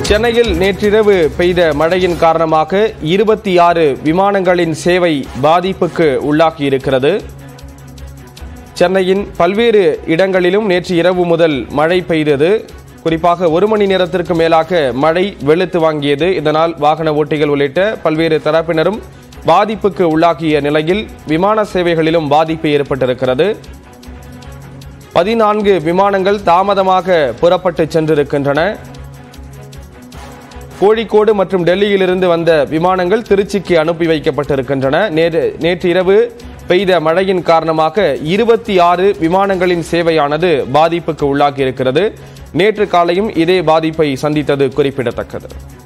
சென்னையில் நேற்றிரவு பெய்த மழையின் காரணமாக இருபத்தி ஆறு விமானங்களின் சேவை பாதிப்புக்கு உள்ளாகியிருக்கிறது சென்னையின் பல்வேறு இடங்களிலும் நேற்று இரவு முதல் மழை பெய்தது குறிப்பாக ஒரு மணி நேரத்திற்கு மேலாக மழை வெளுத்து வாங்கியது இதனால் வாகன ஓட்டிகள் உள்ளிட்ட பல்வேறு தரப்பினரும் பாதிப்புக்கு உள்ளாகிய நிலையில் விமான சேவைகளிலும் பாதிப்பு ஏற்பட்டிருக்கிறது பதினான்கு விமானங்கள் தாமதமாக புறப்பட்டு சென்றிருக்கின்றன கோழிக்கோடு மற்றும் டெல்லியிலிருந்து வந்த விமானங்கள் திருச்சிக்கு அனுப்பி வைக்கப்பட்டிருக்கின்றன நேற்று நேற்று இரவு பெய்த மழையின் காரணமாக இருபத்தி ஆறு விமானங்களின் சேவையானது பாதிப்புக்கு உள்ளாகியிருக்கிறது நேற்று காலையும் இதே பாதிப்பை சந்தித்தது குறிப்பிடத்தக்கது